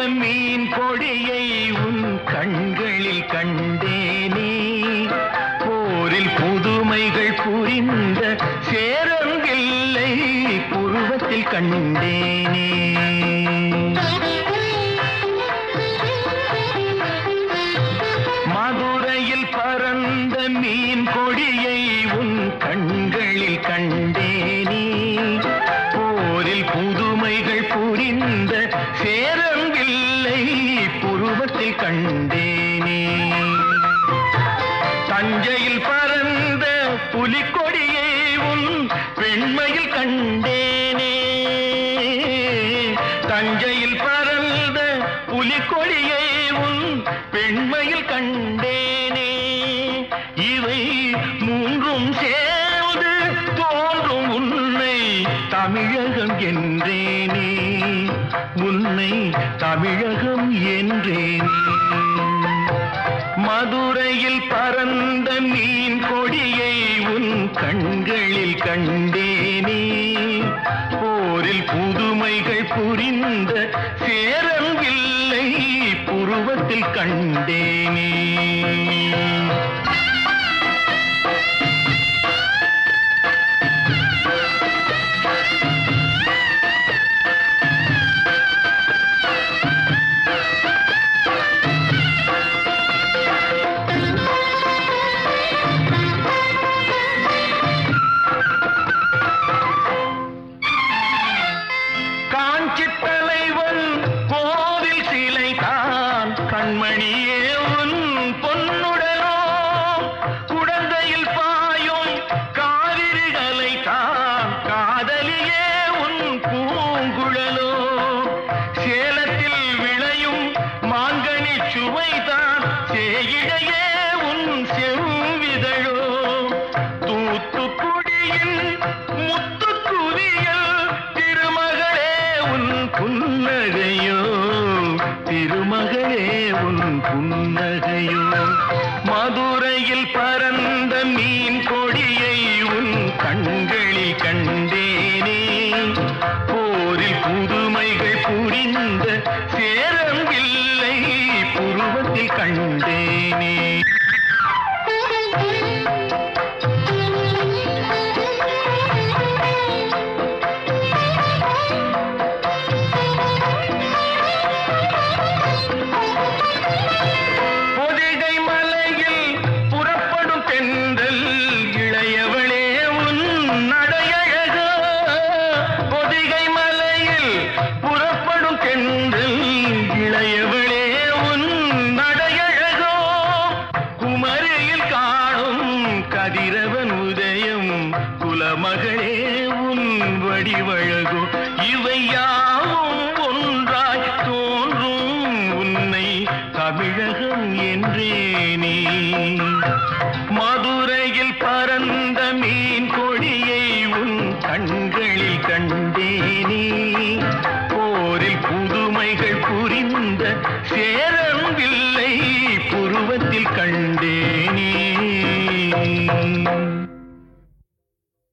மீன் கொடியை உன் கண்களில் கண்டேனே போரில் புதுமைகள் புரிந்த சேரங்கில்லை புருவத்தில் கண்டேனே மதுரையில் பறந்த மீன் கொடியை உன் கண்களில் கண்டேனே போரில் புதுமைகள் புரிந்த சேரங்கில்லை புருவத்தில் கண்டேனே தஞ்சையில் பறந்த புலிக்கொடியை உன் பெண்மையில் கண்டேனே தஞ்சையில் பறந்த புலிக்கொடியை உன் பெண்மையில் கண்டேனே இவை மூன்றும் சேர்ந்து தோன்றும் உன்னை தமிழகம் என்றேனே உன்னை தமிழகம் என்றேனே மதுரையில் பறந்த மீன் கொடியை உன் கண்களில் கண்டேனே போரில் புதுமைகள் புரிந்த சேரவில்லை புருவத்தில் கண்டேனே காஞ்சி தலைவன் கோவில் சிலை தான் கண்மணியே உன் பொன்னுடனோ குடந்தையில் பாயும் காவிரிகளை தான் காதலியே உன் பூங்குழலோ சேலத்தில் விளையும் மாங்கனி சுவைதான் சேயிடையே உன் செவ்விதழோ தூத்துக்குடியின் முத்துக்குவியல் திருமகளே உன் புன்னகையோ திருமகளே உன் புன்னகையோ மதுரையில் பறந்த மீன் கொடியை உன் கண்களில் கண்டேனே போரில் புதுமைகள் புரிந்த சேரவில்லை புருவத்தில் கண்டேனே பொதிகை மலையில் புறப்படும் தென்றல் இளையவளே உன் நடையழகோ பொதிகை மலையில் புறப்படும் தென்றல் இளையவளே உன் நடையழகோ குமரியில் காணும் கதிரவன் உதயம் குலமகளே உன் வடிவழகோ இவை யாவும் ஒன்றாய் தோன்றும் உன்னை தமிழகம் என்றேனே மதுரையில் பறந்த மீன் கொடியை உன் கண்களில் கண்டேனே போரில் புதுமைகள் புரிந்த சேரவில்லை புருவத்தில் கண்டேனே